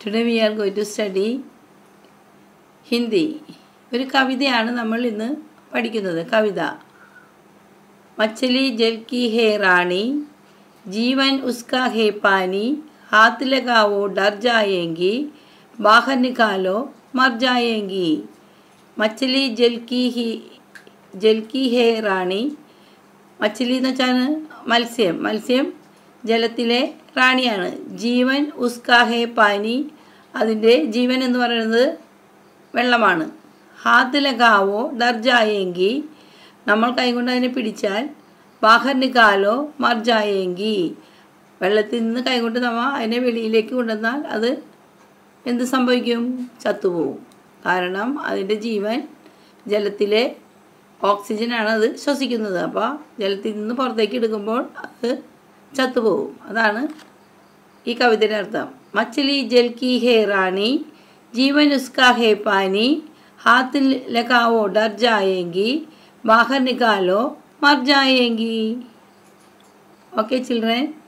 today we are going to study Hindi ഒരു കവിതയാണ് നമ്മൾ ഇന്ന് പഠിക്കുന്നത് കവിത മച്ചലി ജൽ की है रानी जीवन उसका है पानी हाथ लगाओ डर जाएंगी बाहर निकालो मर जाएंगी മച്ചലി ജൽ की ही ജൽ की है റാണി മച്ചലി എന്ന് വെച്ചാൽ മത്സ്യം മത്സ്യം ജലത്തിലെ റാണിയാണ് ജീവൻ ഉസ്കാ ഹേ പാനി അതിൻ്റെ ജീവൻ എന്ന് പറയുന്നത് വെള്ളമാണ് ഹാത്ത് ലഗാവോ ഡർജായെങ്കി നമ്മൾ കൈകൊണ്ട് അതിനെ പിടിച്ചാൽ ബാഹർ നിക്കാലോ മർജായെങ്കി വെള്ളത്തിൽ നിന്ന് കൈകൊണ്ട് നമ്മൾ അതിനെ വെളിയിലേക്ക് കൊണ്ടുവന്നാൽ അത് എന്ത് സംഭവിക്കും ചത്തുപോകും കാരണം അതിൻ്റെ ജീവൻ ജലത്തിലെ ഓക്സിജനാണ് അത് ശ്വസിക്കുന്നത് അപ്പോൾ ജലത്തിൽ നിന്ന് പുറത്തേക്ക് എടുക്കുമ്പോൾ അത് ചത്തുപോകും അതാണ് ഈ കവിതയുടെ അർത്ഥം മച്ചലി ജൽ की है റാണി जीवन उसका है पानी हाथ लगाओ डर जाएंगी बाहर निकालो मर जाएंगी ओके चिल्ड्रन